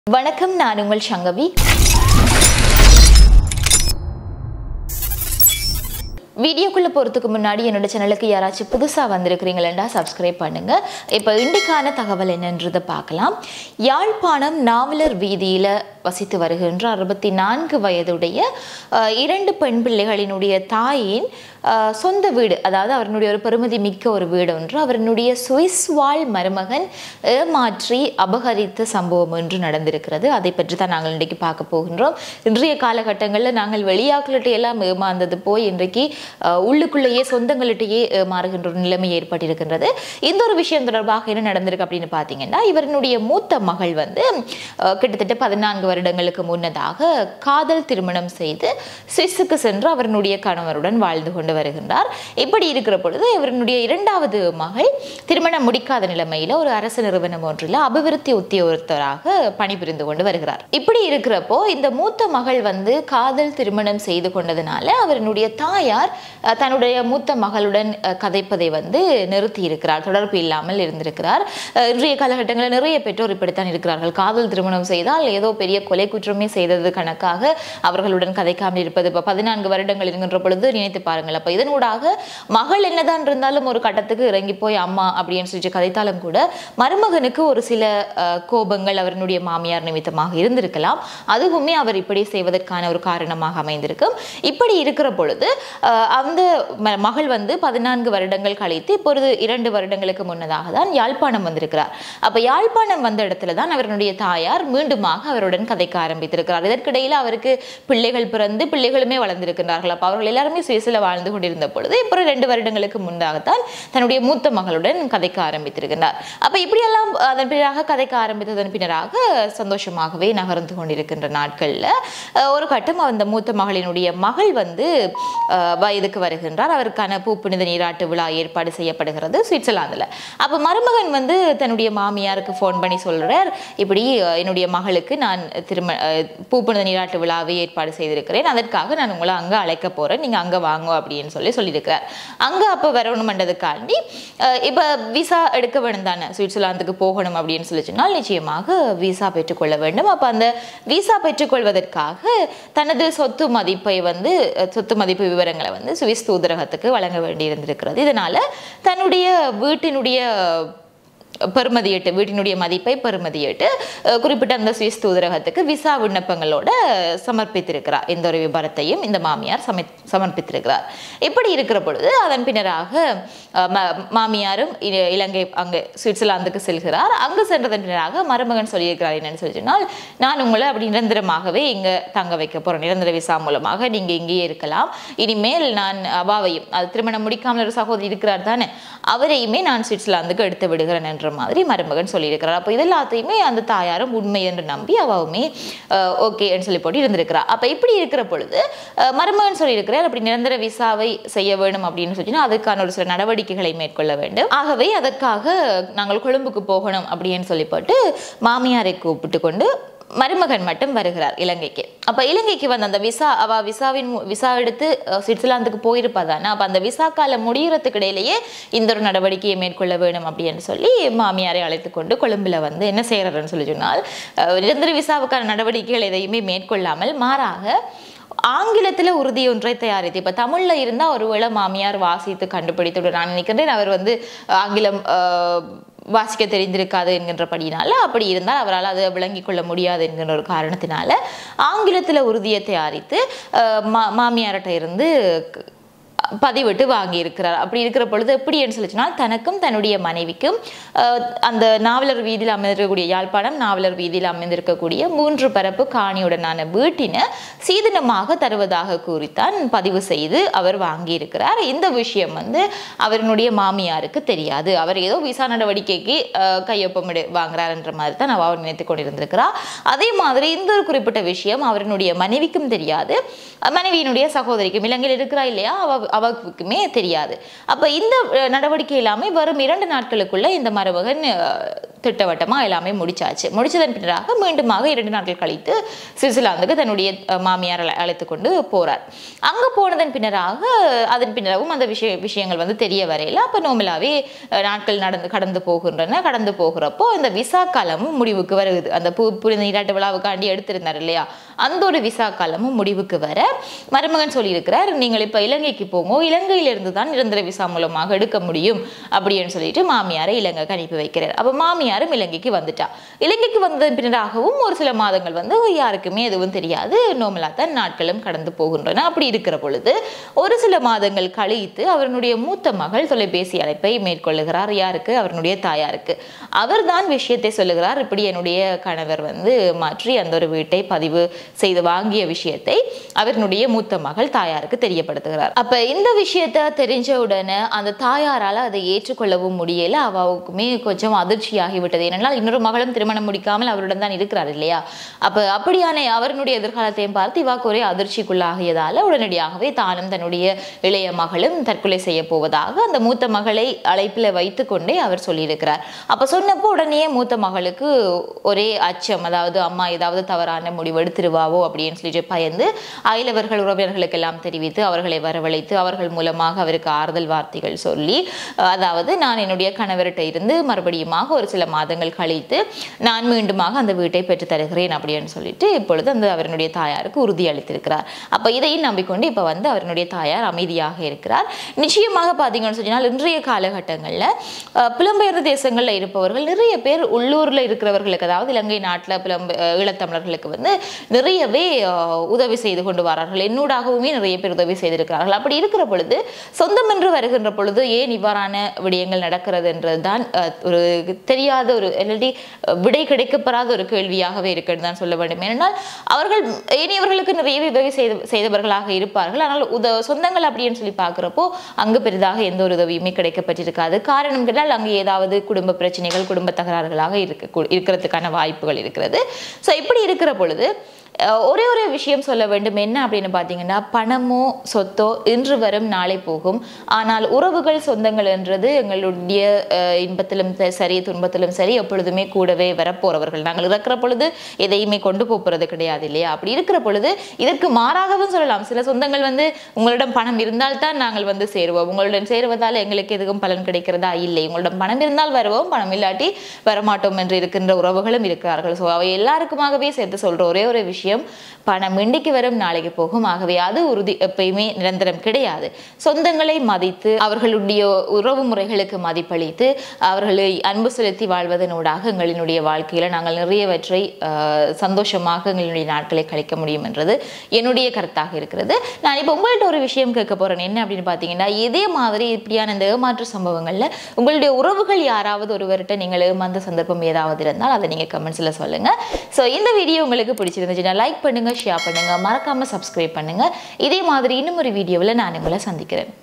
வணக்கம் நான் உங்கள் சங்கவி வீடியோக்குள்ளே போகிறதுக்கு முன்னாடி என்னோட சேனலுக்கு யாராச்சும் புதுசாக வந்திருக்கிறீங்களா சப்ஸ்கிரைப் பண்ணுங்க இப்போ இன்றைக்கான தகவல் என்னன்றதை பார்க்கலாம் யாழ்ப்பாணம் நாவலர் வீதியில் வசித்து வருகின்ற அறுபத்தி நான்கு வயதுடைய அஹ், இரண்டு பெண் பிள்ளைகளினுடைய தாயின் அஹ், சொந்த வீடு அதாவது அவருடைய ஒரு பெருமதி மிக்க ஒரு வீடு ஒன்று அவருடைய சுவிஸ் வாழ் மருமகன் ஏமாற்றி அபகரித்த சம்பவம் ஒன்று நடந்திருக்கிறது அதை பற்றி தான் நாங்கள் இன்றைக்கு பார்க்க போகின்றோம் இன்றைய காலகட்டங்களில் நாங்கள் வெளியாக்களிட்ட எல்லாம் ஏமாந்தது போய் இன்றைக்கு அஹ், உள்ளுக்குள்ளேயே சொந்தங்கள்கிட்டயே ஏமாறுகின்ற ஒரு நிலைமை ஏற்பட்டிருக்கின்றது இந்த ஒரு விஷயம் தொடர்பாக என்ன நடந்திருக்கு அப்படின்னு பார்த்தீங்கன்னா இவருடைய மூத்த மகள் வந்து அஹ், கிட்டத்தட்ட பதினான்கு வருடங்களுக்கு முன்னதாக காதல் திருமணம் செய்து சுவிஸுக்கு சென்று அவருடைய கணவருடன் வாழ்ந்து கொண்டு வருகின்றார் இப்படி இருக்கிற பொழுது இவருடைய இரண்டாவது மகள் திருமணம் முடிக்காத நிலைமையில ஒரு அரசு நிறுவனம் ஒன்றில் அபிவிருத்தி உத்தியோகத்தராக பணிபுரிந்து கொண்டு வருகிறார் இப்படி இருக்கிறப்போ இந்த மூத்த மகள் வந்து காதல் திருமணம் செய்து கொண்டதுனால அவருடைய தாயார் அஹ், தன்னுடைய மூத்த மகளுடன் அஹ், கதைப்பதை வந்து நிறுத்தி இருக்கிறார் தொடர்பு இல்லாமல் இருந்திருக்கிறார் அஹ், இன்றைய காலகட்டங்களில் நிறைய பெற்றோர் இப்படித்தான் இருக்கிறார்கள் காதல் திருமணம் செய்தால் ஏதோ பெரிய கொலை குற்றமே செய்தது கணக்காக அவர்களுடன் கதைக்காமல் இருப்பது இப்போ பதினான்கு வருடங்கள் இருக்கின்ற பொழுது நினைத்து பாருங்கள் அப்போ இதனூடாக மகள் என்னதான் இருந்தாலும் ஒரு கட்டத்துக்கு இறங்கி போய் அம்மா அப்படின்னு சொல்லி கதைத்தாலும் கூட மருமகனுக்கு ஒரு சில அஹ், கோபங்கள் அவருடைய மாமியார் நிமித்தமாக இருந்திருக்கலாம் அதுவுமே அவர் இப்படி செய்வதற்கான ஒரு காரணமாக அமைந்திருக்கும் இப்படி இருக்கிற பொழுது அஹ், அந்த ம- மகள் வந்து பதினான்கு வருடங்கள் கழித்து இப்பொழுது இரண்டு வருடங்களுக்கு முன்னதாக தான் யாழ்ப்பாணம் வந்திருக்கிறார் அப்ப யாழ்ப்பாணம் வந்த இடத்துல தான் அவருடைய தாயார் மீண்டுமாக அவருடன் கதைக்க ஆரம்பித்திருக்கிறார் இதற்கிடையில் அவருக்கு பிள்ளைகள் பிறந்து பிள்ளைகளுமே வளர்ந்திருக்கிறார்கள் அப்ப அவர்கள் எல்லாருமே சுவிஸில் வாழ்ந்து கொண்டிருந்த பொழுது இப்போ ரெண்டு வருடங்களுக்கு முன்னாகத்தான் தன்னுடைய மூத்த மகளுடன் கதைக்க ஆரம்பித்திருக்கிறார் அப்ப இப்படியெல்லாம் அதன் பின்னராக கதைக்க ஆரம்பித்ததன் பின்னராக சந்தோஷமாகவே நகர்ந்து கொண்டிருக்கின்ற நாட்கள்ல அஹ், ஒரு கட்டம் அந்த மூத்த மகளினுடைய மகள் வந்து அஹ், வயதுக்கு வருகின்றார் அவருக்கான பூப்புனித நீராட்டு விழா ஏற்பாடு செய்யப்படுகிறது சுவிட்சர்லாந்துல அப்ப மருமகன் வந்து தன்னுடைய மாமியாருக்கு ஃபோன் பண்ணி சொல்றார் இப்படி அஹ், என்னுடைய மகளுக்கு நான் திரும அஹ், பூப்புனித நீராட்டு விழாவை ஏற்பாடு செய்திருக்கிறேன் அதற்காக நான் உங்களை அங்க அழைக்க போறேன் நீங்க அங்க வாங்க அப்படின்னு சொல்லி சொல்லியிருக்கிறார் அங்க அப்ப வரணும் பண்றதுக்காண்டி அஹ், இப்ப விசா எடுக்க வேணும் தானே சுவிட்சர்லாந்துக்கு போகணும் அப்படின்னு சொல்லி சொன்னால் நிச்சயமாக விசா பெற்றுக்கொள்ள வேண்டும் அப்ப அந்த விசா பெற்றுக்கொள்வதற்காக தனது சொத்து மதிப்பை வந்து அஹ், சொத்து மதிப்பு விவரங்களை வந்து சுவிஸ் தூதரகத்துக்கு வழங்க வேண்டி இருந்திருக்கிறது இதனால தன்னுடைய வீட்டினுடைய பெறுமதியிட்டு வீட்டினுடைய மதிப்பை பெறுமதியிட்டு அஹ், குறிப்பிட்ட அந்த சுவிஸ் தூதரகத்துக்கு விசா விண்ணப்பங்களோட சமர்ப்பித்திருக்கிறார் இந்த ஒரு விபரத்தையும் இந்த மாமியார் சமை சமர்ப்பித்திருக்கிறார் இப்படி இருக்கிற பொழுது அதன் பின்னராக அஹ், ம- மாமியாரும் இ- இலங்கை அங்கே சுவிட்சர்லாந்துக்கு செல்கிறார் அங்கு சென்றதன் பின்னராக மருமகன் சொல்லியிருக்கிறார் என்னன்னு சொல்லி சொன்னால் நான் உங்களை அப்படி நிரந்தரமாகவே இங்கே தங்க வைக்க போறேன் நிரந்தர விசா மூலமாக நீங்க இங்கேயே இருக்கலாம் இனிமேல் நான் அவாவையும் அது திருமணம் முடிக்காமல் ஒரு சகோதரி இருக்கிறார் தானே அவரையுமே நான் சுவிட்சர்லாந்துக்கு எடுத்து விடுகிறேன் என்ற மாதிரி மருமகன் சொல்லியிருக்கிறார் அப்போ இது எல்லாத்தையுமே அந்த தாயாரும் உண்மை என்று நம்பி அவாவுமே ஓகேன்னு சொல்லி போட்டு இருந்திருக்கிறார் அப்போ இப்படி இருக்கிற பொழுது அஹ், மருமகன் சொல்லியிருக்கிறார் அப்படி நிரந்தர விசாவை செய்ய வேணும் அப்படின்னு சொன்னா அதுக்கான ஒரு சில நடவடிக்கைகளை மேற்கொள்ள வேண்டும் ஆகவே அதற்காக நாங்கள் கொழும்புக்கு போகணும் அப்படின்னு சொல்லி போட்டு மாமியாரை கூப்பிட்டு கொண்டு மருமகன் மட்டும் வருகிறார் இலங்கைக்கு அப்ப இலங்கைக்கு வந்த அந்த விசா அவ விசாவின் மு- விசா எடுத்து அஹ், சுவிட்சர்லாந்துக்கு போயிருப்பதானே அப்ப அந்த விசா காலம் முடியறதுக்கு இடையிலேயே இந்த ஒரு நடவடிக்கையை மேற்கொள்ள வேணும் அப்படின்னு சொல்லி மாமியாரை அழைத்து கொண்டு கொழும்புல வந்து என்ன செய்யறாருன்னு சொல்லி சொன்னால் அஹ், நிரந்தர விசாவுக்கான நடவடிக்கைகள் எதையுமே மேற்கொள்ளாமல் மாறாக ஆங்கிலத்தில் உறுதி ஒன்றை தயாரித்து இப்போ தமிழில் இருந்தால் ஒருவேளை மாமியார் வாசித்து கண்டுபிடித்து நான் நினைக்கிறேன் அவர் வந்து ஆங்கிலம் அஹ், வாசிக்க தெரிந்திருக்காது என்கின்றபடியினால அப்படி இருந்தால் அவரால் அதை விளங்கிக் கொள்ள முடியாது என்கின்ற ஒரு காரணத்தினால ஆங்கிலத்தில் உறுதியை தயாரித்து அஹ், மா மாமியார்கிட்ட இருந்து க- பதிவிட்டு வாங்கி இருக்கிறார் அப்படி இருக்கிற பொழுது எப்படின்னு சொல்லிச்சுன்னா தனக்கும் தன்னுடைய மனைவிக்கும் அஹ், அந்த நாவலர் வீதியில் அமைந்திருக்கக்கூடிய யாழ்ப்பாணம் நாவலர் வீதியில் அமைந்திருக்கக்கூடிய மூன்று பரப்பு காணியுடனான வீட்டினை சீதனமாக தருவதாக கூறித்தான் பதிவு செய்து அவர் வாங்கியிருக்கிறார் இந்த விஷயம் வந்து அவருடைய மாமியாருக்கு தெரியாது அவர் ஏதோ விசா நடவடிக்கைக்கு அஹ், கையொப்பமிடு வாங்குறாருன்ற மாதிரி தான் அவர் நினைத்து கொண்டிருந்திருக்கிறார் அதே மாதிரி இந்த ஒரு குறிப்பிட்ட விஷயம் அவருடைய மனைவிக்கும் தெரியாது அஹ், மனைவியினுடைய சகோதரிக்கும் இலங்கையில் இருக்கிறா இல்லையா அவ அவருக்குமே தெரியாது அப்ப இந்த அஹ், நடவடிக்கை எல்லாமே வரும் இரண்டு நாட்களுக்குள்ள இந்த மருமகன் அஹ், திட்டவட்டமாக எல்லாமே முடிச்சாச்சு முடிச்சதன் பின்னராக மீண்டுமாக இரண்டு நாட்கள் கழித்து சுவிட்சர்லாந்துக்கு தன்னுடைய அஹ், மாமியார் அழை- அழைத்து கொண்டு போறார் அங்கே போனதன் பின்னராக அதன் பின்னராகவும் அந்த விஷய விஷயங்கள் வந்து தெரிய வரையில அப்போ நோமலாவே அஹ், நாட்கள் நடந்து கடந்து போகின்றன கடந்து போகிறப்போ இந்த விசா காலமும் முடிவுக்கு வருது அந்த பூ புனித நீராட்டு விழாவுக்காண்டி எடுத்திருந்தார் இல்லையா அந்த ஒரு விசா காலமும் முடிவுக்கு வர மருமகன் சொல்லியிருக்கிறார் நீங்கள் இப்போ இலங்கைக்கு போங்க இலங்கையிலிருந்து தான் நிரந்தர விசா மூலமாக எடுக்க முடியும் அப்படின்னு சொல்லிட்டு மாமியாரை இலங்கைக்கு அனுப்பி வைக்கிறார் அப்போ மாமியாரும் இலங்கைக்கு வந்துட்டா இலங்கைக்கு வந்ததன் பின்னராகவும் ஒரு சில மாதங்கள் வந்து யாருக்குமே எதுவும் தெரியாது நோமலாக தான் நாட்களும் கடந்து போகின்றன அப்படி இருக்கிற பொழுது ஒரு சில மாதங்கள் கழித்து அவருடைய மூத்த மகள் தொலைபேசி அழைப்பை மேற்கொள்ளுகிறார் யாருக்கு அவருடைய தாயாருக்கு அவர்தான் விஷயத்தை சொல்லுகிறார் இப்படி என்னுடைய கணவர் வந்து மாற்றி அந்த ஒரு வீட்டை பதிவு செய்து வாங்கிய விஷயத்தை அவருடைய மூத்த மகள் தாயாருக்கு தெரியப்படுத்துகிறார் அப்ப இந்த விஷயத்தை தெரிஞ்ச உடனே அந்த தாயாரால அதை ஏற்றுக்கொள்ளவும் முடியல அவவுக்குமே கொஞ்சம் அதிர்ச்சியாகி விட்டது ஏனென்றால் இன்னொரு மகளும் திருமணம் முடிக்காமல் அவருடன் தான் இருக்கிறார் இல்லையா அப்ப அப்படியான அவருடைய எதிர்காலத்தையும் பார்த்து இவாக்கு ஒரே அதிர்ச்சிக்குள்ளாகியதால உடனடியாகவே தானும் தன்னுடைய இளைய மகளும் தற்கொலை செய்ய போவதாக அந்த மூத்த மகளை அழைப்பில் வைத்து கொண்டே அவர் சொல்லியிருக்கிறார் அப்ப சொன்னப்போ உடனே மூத்த மகளுக்கு ஒரே அச்சம் அதாவது அம்மா ஏதாவது தவறான முடிவு எடுத்துருவாவோ அப்படின்னு சொல்லிட்டு பயந்து அயலவர்கள் உறவினர்களுக்கு எல்லாம் தெரிவித்து அவர்களை வரவழைத்து அவர்கள் மூலமாக அவருக்கு ஆறுதல் வார்த்தைகள் சொல்லி அஹ், அதாவது நான் என்னுடைய கணவர்கிட்ட இருந்து மறுபடியுமாக ஒரு சில மாதங்கள் கழித்து நான் மீண்டுமாக அந்த வீட்டை பெற்றுத் தருகிறேன் அப்படின்னு சொல்லிட்டு இப்பொழுது அந்த அவருடைய தாயாருக்கு உறுதி அளித்திருக்கிறார் அப்ப இதையும் நம்பிக்கொண்டு இப்ப வந்து அவருடைய தாயார் அமைதியாக இருக்கிறார் நிச்சயமாக பார்த்தீங்கன்னு சொன்னால் இன்றைய காலகட்டங்களில் புலம்பெயர்ந்த தேசங்களில் இருப்பவர்கள் நிறைய பேர் உள்ளூரில் இருக்கிறவர்களுக்கு அதாவது இலங்கை நாட்டில் புலம்பெ அஹ், ஈழத்தமிழர்களுக்கு வந்து நிறையவே அஹ், உதவி செய்து கொண்டு வரார்கள் என்னூடாகவுமே நிறைய பேர் உதவி செய்திருக்கிறார்கள் அப்படி இருக்கிற பொழுது சொந்தம் என்று வருகின்ற பொழுது ஏன் இவ்வாறான விடயங்கள் நடக்கிறது என்றதுதான் அஹ், ஒரு தெரியாத ஒரு இல்லாட்டி அஹ், விடை கிடைக்கப்பெறாத ஒரு கேள்வியாகவே இருக்குன்னு தான் சொல்ல வேண்டும் ஏனென்றால் அவர்கள் ஏனையவர்களுக்கு நிறையவே உதவி செய்த செய்தவர்களாக இருப்பார்கள் ஆனால் உத சொந்தங்கள் அப்படின்னு சொல்லி பார்க்குறப்போ அங்கு பெரிதாக எந்த ஒரு உதவியுமே கிடைக்கப்பட்டிருக்காது காரணம் கேட்டால் அங்கே ஏதாவது குடும்ப பிரச்சனைகள் குடும்ப தகராறுகளாக இருக்க இருக்கிறதுக்கான வாய்ப்புகள் இருக்கிறது ஸோ இப்படி இருக்கிற பொழுது அஹ், ஒரே ஒரு விஷயம் சொல்ல வேண்டும் என்ன அப்படின்னு பார்த்தீங்கன்னா பணமோ சொத்தோ இன்று வரும் நாளை போகும் ஆனால் உறவுகள் சொந்தங்கள் என்றது எங்களுடைய அஹ், இன்பத்திலும் த- சரி துன்பத்திலும் சரி எப்பொழுதுமே கூடவே வரப்போறவர்கள் நாங்கள் இறக்கிற பொழுது எதையுமே கொண்டு போகிறது கிடையாது இல்லையா அப்படி இருக்கிற பொழுது இதற்கு மாறாகவும் சொல்லலாம் சில சொந்தங்கள் வந்து உங்களிடம் பணம் இருந்தால்தான் நாங்கள் வந்து சேருவோம் உங்களுடன் சேருவதால் எங்களுக்கு எதுவும் பலன் கிடைக்கிறதா இல்லை உங்களிடம் பணம் இருந்தால் வருவோம் பணம் இல்லாட்டி வரமாட்டோம் என்று இருக்கின்ற உறவுகளும் இருக்கிறார்கள் ஸோ அவை எல்லாருக்குமாகவே சேர்த்து சொல்ற ஒரே ஒரு விஷயம் பணம் இன்றைக்கு வரும் நாளைக்கு போகும் ஆகவே அது உறுதி எப்பயுமே நிரந்தரம் கிடையாது சொந்தங்களை மதித்து அவர்களுடைய உறவு முறைகளுக்கு மதிப்பளித்து அவர்களை அன்பு செலுத்தி வாழ்வதனூடாக எங்களினுடைய வாழ்க்கையில நாங்கள் நிறையவற்றை ஆஹ், சந்தோஷமாக எங்களுடைய நாட்களை கழிக்க முடியும் என்றது என்னுடைய கருத்தாக இருக்கிறது நான் இப்போ உங்கள்ட்ட ஒரு விஷயம் கேட்க போறேன் என்ன அப்படின்னு பார்த்தீங்கன்னா இதே மாதிரி இப்படியான இந்த ஏமாற்று சம்பவங்கள்ல உங்களுடைய உறவுகள் யாராவது ஒருவர்கிட்ட நீங்கள் ஏமாந்த சந்தர்ப்பம் ஏதாவது இருந்தால் அதை நீங்க கமெண்ட்ஸ்ல சொல்லுங்க ஸோ இந்த வீடியோ உங்களுக்கு பிடிச்சிருந்துச்சுன்னா லைக் பண்ணுங்க ஷேர் பண்ணுங்க மறக்காம சப்ஸ்கிரைப் பண்ணுங்க இதே மாதிரி இன்னும் ஒரு வீடியோவில் நான் உங்களை சந்திக்கிறேன்